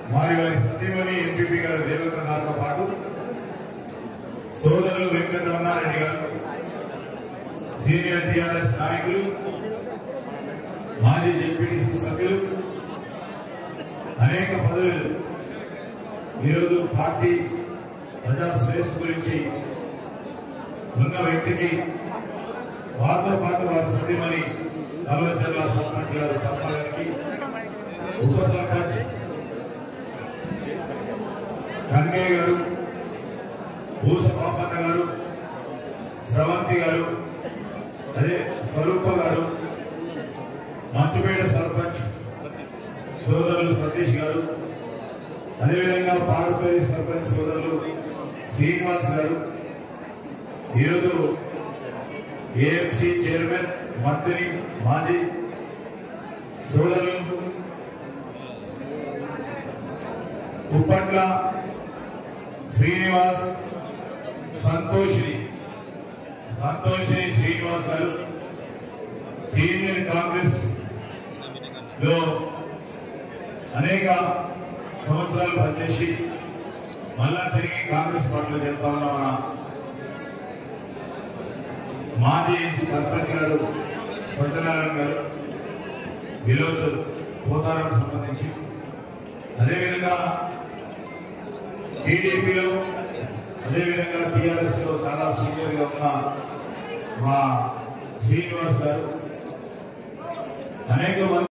వారి వారి సతీమణి ఎంపీపీ గారు రేవంత్ గారితో పాటు సోదరులు వెంకటరమణారెడ్డి గారు సీనియర్ టిఆర్ఎస్ నాయకులు మాజీ జెడ్పీటీసీ సభ్యులు అనేక పదవులు ఈరోజు పార్టీ ప్రజా శ్రేయస్సు గురించి ఉన్న వ్యక్తికి వారితో పాటు వారి సతీమణి కల్వచర్ల సర్పంచ్ గారు పద్మ గారికి ఉప సర్పంచ్ కన్గయ్య గారు భూస పాపన్న గారు స్రవంతి గారు అదే స్వరూప గారు మంచుపేట సర్పంచ్ సోదరులు సతీష్ గారు అదేవిధంగా పారుపల్లి సర్పంచ్ సోదరులు శ్రీనివాస్ గారు ఈరోజు ఏఎంసీ చైర్మన్ మంత్రి మాజీ సోదరులు కుప్పట్ల శ్రీనివాస్ సంతోషిని సంతోషిని శ్రీనివాస్ గారు సీనియర్ కాంగ్రెస్ లో అనేక సంవత్సరాలు పనిచేసి మళ్ళా తిరిగి కాంగ్రెస్ పార్టీలో చేరుతా ఉన్న మన మాజీ సర్పంచ్ గారు సత్యనారాయణ గారు విలోచల్ పోతారం సంబంధించి అదేవిధంగా టీడీపీలో అదేవిధంగా టీఆర్ఎస్ లో చాలా సీనియర్ గా ఉన్న మా శ్రీనివాస్ గారు అనేక మంది